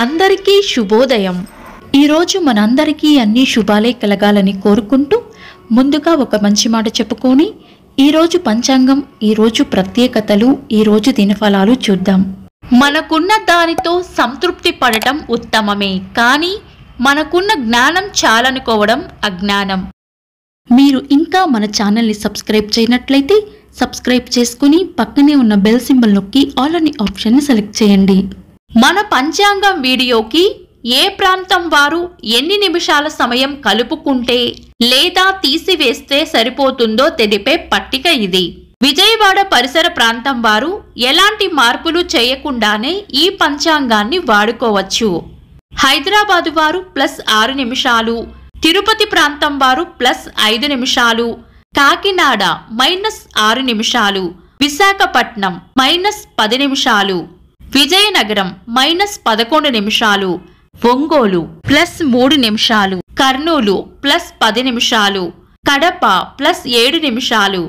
అందరికీ శుభోదయం ఈరోజు మనందరికీ అన్ని శుభాలే కలగాలని కోరుకుంటూ ముందుగా ఒక మంచి మాట చెప్పుకొని ఈరోజు పంచాంగం ఈరోజు ప్రత్యేకతలు ఈరోజు దినఫలాలు చూద్దాం మనకున్న దానితో సంతృప్తి పడటం ఉత్తమమే కానీ మనకున్న జ్ఞానం చాలనుకోవడం అజ్ఞానం మీరు ఇంకా మన ఛానల్ని సబ్స్క్రైబ్ చేయనట్లయితే సబ్స్క్రైబ్ చేసుకుని పక్కనే ఉన్న బెల్ సింబల్ నొక్కి ఆల్ అనే ఆప్షన్ని సెలెక్ట్ చేయండి మన పంచాంగం వీడియోకి ఏ ప్రాంతం వారు ఎన్ని నిమిషాల సమయం కలుపుకుంటే లేదా తీసివేస్తే సరిపోతుందో తెలిపే పట్టిక ఇది విజయవాడ పరిసర ప్రాంతం వారు ఎలాంటి మార్పులు చేయకుండానే ఈ పంచాంగాన్ని వాడుకోవచ్చు హైదరాబాదు వారు ప్లస్ ఆరు నిమిషాలు తిరుపతి ప్రాంతం వారు ప్లస్ ఐదు నిమిషాలు కాకినాడ మైనస్ ఆరు నిమిషాలు విశాఖపట్నం మైనస్ పది నిమిషాలు విజయనగరం మైనస్ పదకొండు నిమిషాలు ఒంగోలు ప్లస్ మూడు నిమిషాలు కర్నూలు ప్లస్ పది నిమిషాలు కడప ప్లస్ ఏడు నిమిషాలు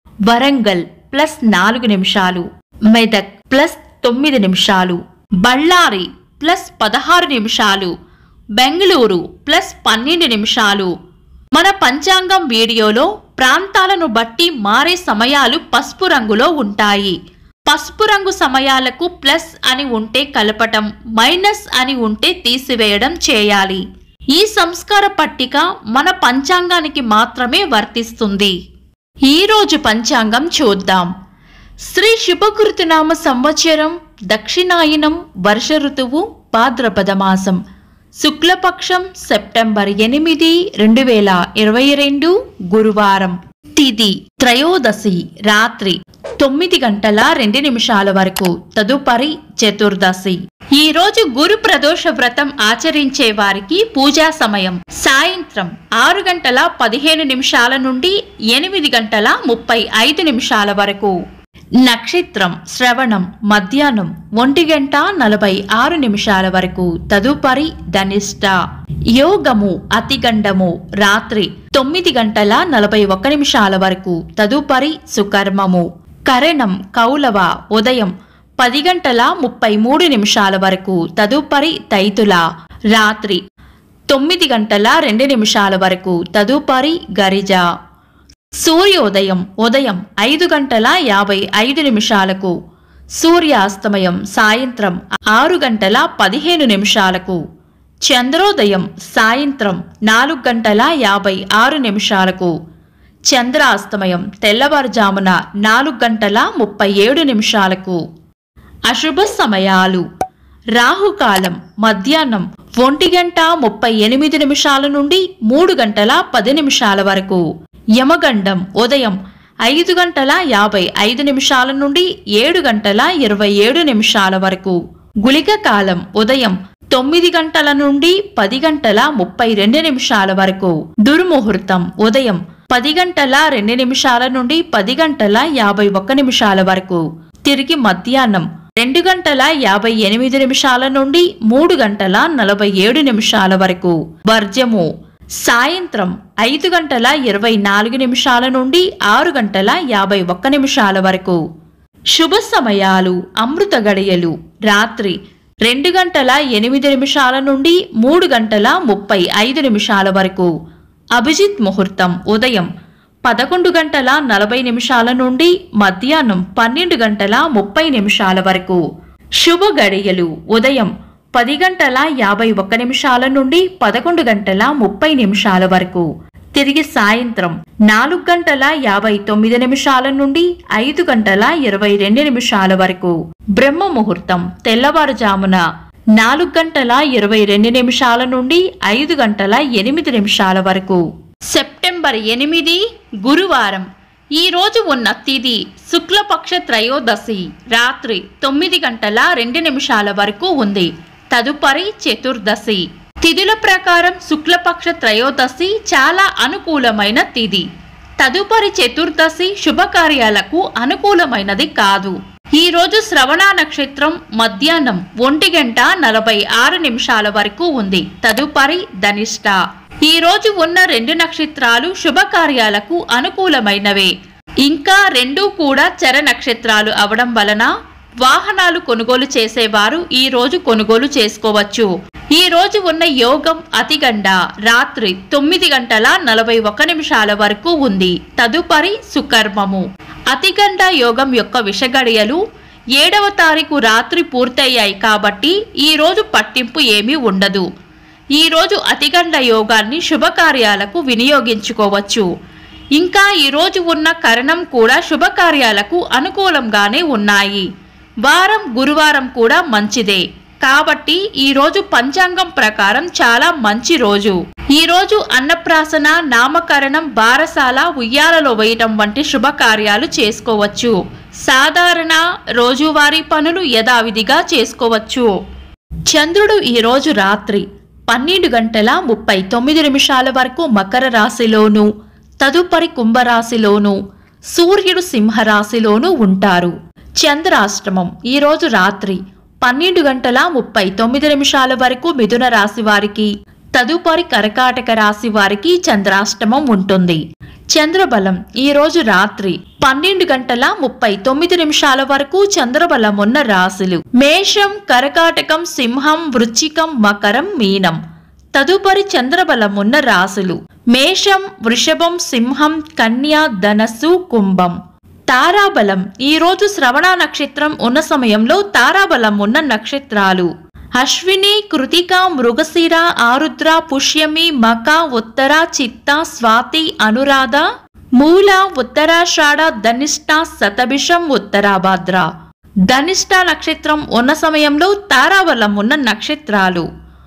వరంగల్ ప్లస్ నాలుగు నిమిషాలు మెదక్ ప్లస్ తొమ్మిది నిమిషాలు బళ్ళారి ప్లస్ పదహారు నిమిషాలు బెంగళూరు ప్లస్ పన్నెండు నిమిషాలు మన పంచాంగం వీడియోలో ప్రాంతాలను బట్టి మారే సమయాలు పసుపు రంగులో ఉంటాయి పసుపు రంగు సమయాలకు ప్లస్ అని ఉంటే కలపటం మైనస్ అని ఉంటే తీసివేయడం చేయాలి ఈ సంస్కార పట్టిక మన పంచాంగానికి మాత్రమే వర్తిస్తుంది ఈ రోజు పంచాంగం చూద్దాం శ్రీ శుభకృతనామ సంవత్సరం దక్షిణాయనం వర్ష ఋతువు భాద్రపద మాసం శుక్లపక్షం సెప్టెంబర్ ఎనిమిది రెండు వేల ఇరవై రెండు గురువారం తిది త్రయోదశి రాత్రి తొమ్మిది గంటల రెండు నిమిషాల వరకు తదుపరి చతుర్దశి ఈ రోజు గురు ప్రదోష వ్రతం ఆచరించే వారికి పూజా సమయం సాయంత్రం ఆరు గంటల పదిహేను నిమిషాల నుండి ఎనిమిది గంటల ముప్పై ఐదు నిమిషాల వరకు నక్షత్రం శ్రవణం మధ్యాహ్నం ఒంటి గంట నలభై ఆరు నిమిషాల వరకు తదుపరి ధనిష్ట యోగము అతిగండము రాత్రి తొమ్మిది గంటల నలభై ఒక్క నిమిషాల వరకు తదుపరి సుకర్మము కరణం కౌలవ ఉదయం పది గంటల ముప్పై మూడు నిమిషాల వరకు తదుపరి తైతుల రాత్రి తొమ్మిది గంటల రెండు నిమిషాల వరకు తదుపరి గరిజ సూర్యోదయం ఉదయం ఐదు గంటల యాభై ఐదు నిమిషాలకు సూర్యాస్తమయం సాయంత్రం ఆరు గంటల పదిహేను నిమిషాలకు చంద్రోదయం సాయంత్రం నాలుగు గంటల యాభై ఆరు నిమిషాలకు చంద్రాస్తమయం తెల్లవారుజామున నాలుగు గంటల ముప్పై ఏడు నిమిషాలకు అశుభ సమయాలు రాహుకాలం మధ్యాహ్నం ఒంటి గంట ముప్పై ఎనిమిది నిమిషాల నుండి మూడు గంటల పది నిమిషాల వరకు యమగండం ఉదయం ఐదు గంటల యాభై ఐదు నిమిషాల నుండి ఏడు గంటల ఇరవై ఏడు నిమిషాల వరకు గుళిక కాలం ఉదయం తొమ్మిది గంటల నుండి పది గంటల ముప్పై రెండు నిమిషాల వరకు దుర్ముహూర్తం ఉదయం పది గంటల రెండు నిమిషాల నుండి పది గంటల యాభై ఒక్క నిమిషాల వరకు తిరిగి మధ్యాహ్నం రెండు గంటల యాభై ఎనిమిది నిమిషాల నుండి మూడు గంటల నలభై ఏడు నిమిషాల వరకు వర్జము సాయంత్రం ఐదు గంటల ఇరవై నాలుగు నిమిషాల నుండి ఆరు గంటల యాభై ఒక్క నిమిషాల వరకు శుభ సమయాలు అమృత గడియలు రాత్రి రెండు గంటల ఎనిమిది నిమిషాల నుండి మూడు గంటల ముప్పై ఐదు నిమిషాల వరకు అభిజిత్ ముహూర్తం ఉదయం పదకొండు గంటల నలభై నిమిషాల నుండి మధ్యాహ్నం పన్నెండు గంటల ముప్పై నిమిషాల వరకు శుభ గడియలు ఉదయం పది గంటల యాభై ఒక్క నిమిషాల నుండి పదకొండు గంటల ముప్పై నిమిషాల వరకు తిరిగి సాయంత్రం నాలుగు గంటల యాభై తొమ్మిది నిమిషాల నుండి ఐదు గంటల ఇరవై రెండు నిమిషాల వరకు బ్రహ్మ ముహూర్తం తెల్లవారుజామున నాలుగు గంటల ఇరవై రెండు నిమిషాల నుండి ఐదు గంటల ఎనిమిది నిమిషాల వరకు సెప్టెంబర్ ఎనిమిది గురువారం ఈ రోజు ఉన్న తిథి శుక్లపక్ష త్రయోదశి రాత్రి తొమ్మిది గంటల రెండు నిమిషాల వరకు ఉంది తదుపరి చతుర్దశి తిథుల ప్రకారం శుక్లపక్ష త్రయోదశి చాలా అనుకూలమైన తిథి తదుపరి చతుర్దశి శుభకార్యాలకు అనుకూలమైనది కాదు ఈ రోజు శ్రవణ నక్షత్రం మధ్యాహ్నం ఒంటి గంట నలభై ఆరు నిమిషాల వరకు ఉంది తదుపరి ధనిష్ట ఈ రోజు ఉన్న రెండు నక్షత్రాలు శుభకార్యాలకు అనుకూలమైనవే ఇంకా రెండూ కూడా చర నక్షత్రాలు అవడం వలన వాహనాలు కొనుగోలు చేసేవారు ఈ రోజు కొనుగోలు చేసుకోవచ్చు ఈ రోజు ఉన్న యోగం అతిగండ రాత్రి తొమ్మిది గంటల నలభై ఒక నిమిషాల వరకు ఉంది తదుపరి సుకర్మము అతిగండ యోగం యొక్క విషగడియలు ఏడవ తారీఖు రాత్రి పూర్తయ్యాయి కాబట్టి ఈ రోజు పట్టింపు ఏమీ ఉండదు ఈ రోజు అతిగండ యోగాన్ని శుభకార్యాలకు వినియోగించుకోవచ్చు ఇంకా ఈ రోజు ఉన్న కరణం కూడా శుభకార్యాలకు అనుకూలంగానే ఉన్నాయి వారం గురువారం కూడా మంచిదే కాబట్టి ఈ రోజు పంచాంగం ప్రకారం చాలా మంచి రోజు ఈ రోజు అన్నప్రాసన నామకరణం బారసాల ఉయ్యాలలో వేయటం వంటి శుభకార్యాలు చేసుకోవచ్చు సాధారణ రోజువారీ పనులు యథావిధిగా చేసుకోవచ్చు చంద్రుడు ఈ రోజు రాత్రి పన్నెండు గంటల ముప్పై తొమ్మిది నిమిషాల వరకు మకర రాశిలోను తదుపరి కుంభరాశిలోను సూర్యుడు సింహరాశిలోనూ ఉంటారు చంద్రాష్టమం ఈ రోజు రాత్రి పన్నెండు గంటల ముప్పై తొమ్మిది నిమిషాల వరకు మిథున రాశి వారికి తదుపరి కర్కాటక రాశి వారికి చంద్రాష్టమం ఉంటుంది చంద్రబలం ఈ రోజు రాత్రి పన్నెండు గంటల ముప్పై తొమ్మిది నిమిషాల వరకు చంద్రబలం ఉన్న రాశులు మేషం కరకాటకం సింహం వృచ్చికం మకరం మీనం తదుపరి చంద్రబలం ఉన్న రాశులు మేషం వృషభం సింహం కన్య ధనస్సు కుంభం తారాబలం ఈ రోజు శ్రవణ నక్షత్రం ఉన్న సమయంలో తారాబలం ఉన్న నక్షత్రాలు అశ్విని కృతిక మృగశిర ఆరుద్ర పుష్యమి మక ఉత్తర చిత్త స్వాతి అనురాధ మూల ఉత్తరాషాఢ ధనిష్ట శతభిషం ఉత్తరాభాద్ర ధనిష్ట నక్షత్రం ఉన్న సమయంలో తారాబలం ఉన్న నక్షత్రాలు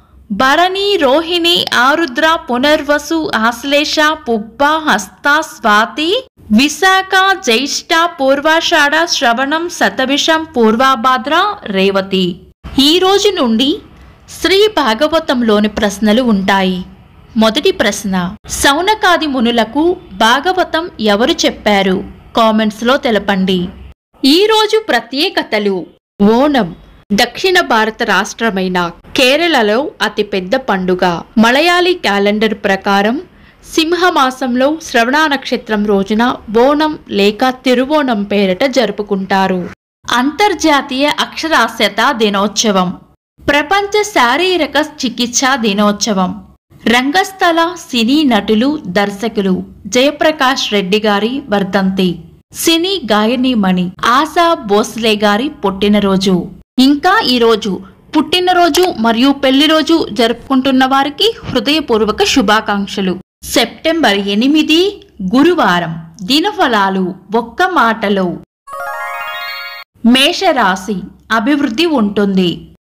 భరణి రోహిణి ఆరుద్ర పునర్వసు ఆశ్లేష పుబ్బ హస్త స్వాతి విశాఖ జ్యేష్ఠ పూర్వాషాఢ శ్రవణం శతభిషం పూర్వాభాద్ర రేవతి ఈ రోజు నుండి శ్రీ భాగవతంలోని ప్రశ్నలు ఉంటాయి మొదటి ప్రశ్న సౌనకాది మునులకు భాగవతం ఎవరు చెప్పారు కామెంట్స్లో తెలపండి ఈ రోజు ప్రత్యేకతలు ఓణం దక్షిణ భారత రాష్ట్రమైన కేరళలో అతిపెద్ద పండుగ మలయాళీ క్యాలెండర్ ప్రకారం సింహమాసంలో శ్రవణ నక్షత్రం రోజున ఓణం లేక తిరువోణం పేరిట జరుపుకుంటారు అంతర్జాతీయ అక్షరాస్యత దినోత్సవం ప్రపంచ శారీరక చికిత్స దినోత్సవం రంగస్థల సినీ నటులు దర్శకులు జయప్రకాష్ రెడ్డి గారి వర్ధంతి సినీ గాయనీమణి ఆశా భోస్లే గారి పుట్టినరోజు ఇంకా ఈరోజు పుట్టినరోజు మరియు పెళ్లి రోజు జరుపుకుంటున్న వారికి హృదయపూర్వక శుభాకాంక్షలు సెప్టెంబర్ ఎనిమిది గురువారం దినఫలాలు ఒక్క మాటలో మేషరాశి అభివృద్ధి ఉంటుంది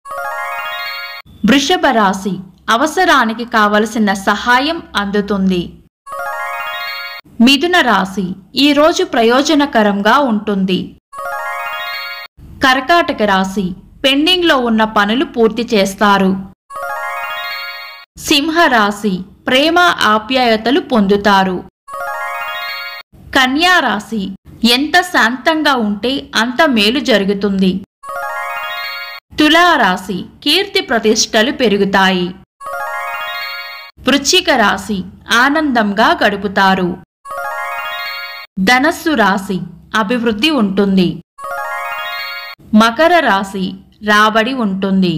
వృషభ రాశి అవసరానికి కావలసిన సహాయం అందుతుంది మిథున రాశి ఈ రోజు ప్రయోజనకరంగా ఉంటుంది కర్కాటక రాశి పెండింగ్లో ఉన్న పనులు పూర్తి చేస్తారు సింహరాశి ప్రేమ ఆప్యాయతలు పొందుతారు కన్యా రాశి ఎంత శాంతంగా ఉంటే అంత మేలు జరుగుతుంది తులారాశి కీర్తి ప్రతిష్టలు పెరుగుతాయి వృశ్చిక రాశి ఆనందంగా గడుపుతారు ధనస్సు రాశి అభివృద్ధి ఉంటుంది మకర రాశి రాబడి ఉంటుంది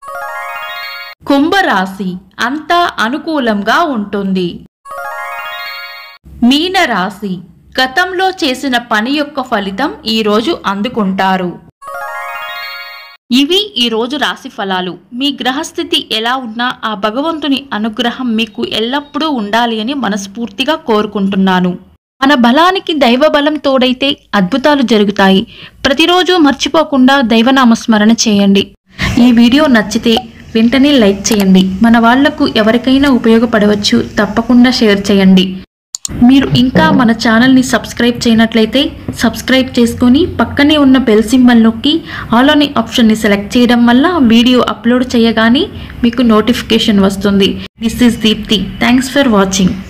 కుంభరాశి అంతా అనుకూలంగా ఉంటుంది మీనరాశి గతంలో చేసిన పని యొక్క ఫలితం ఈరోజు అందుకుంటారు ఇవి ఈ రోజు రాశి ఫలాలు మీ గ్రహస్థితి ఎలా ఉన్నా ఆ భగవంతుని అనుగ్రహం మీకు ఎల్లప్పుడూ ఉండాలి అని మనస్ఫూర్తిగా కోరుకుంటున్నాను మన బలానికి దైవ బలం తోడైతే అద్భుతాలు జరుగుతాయి ప్రతిరోజు మర్చిపోకుండా దైవనామస్మరణ చేయండి ఈ వీడియో నచ్చితే వెంటనే లైక్ చేయండి మన వాళ్లకు ఎవరికైనా ఉపయోగపడవచ్చు తప్పకుండా షేర్ చేయండి మీరు ఇంకా మన ఛానల్ని సబ్స్క్రైబ్ చేయనట్లయితే సబ్స్క్రైబ్ చేసుకొని పక్కనే ఉన్న బెల్ సింబల్ నొక్కి ఆల్ అనే ఆప్షన్ని సెలెక్ట్ చేయడం వల్ల వీడియో అప్లోడ్ చేయగానే మీకు నోటిఫికేషన్ వస్తుంది this is Deepthi thanks for watching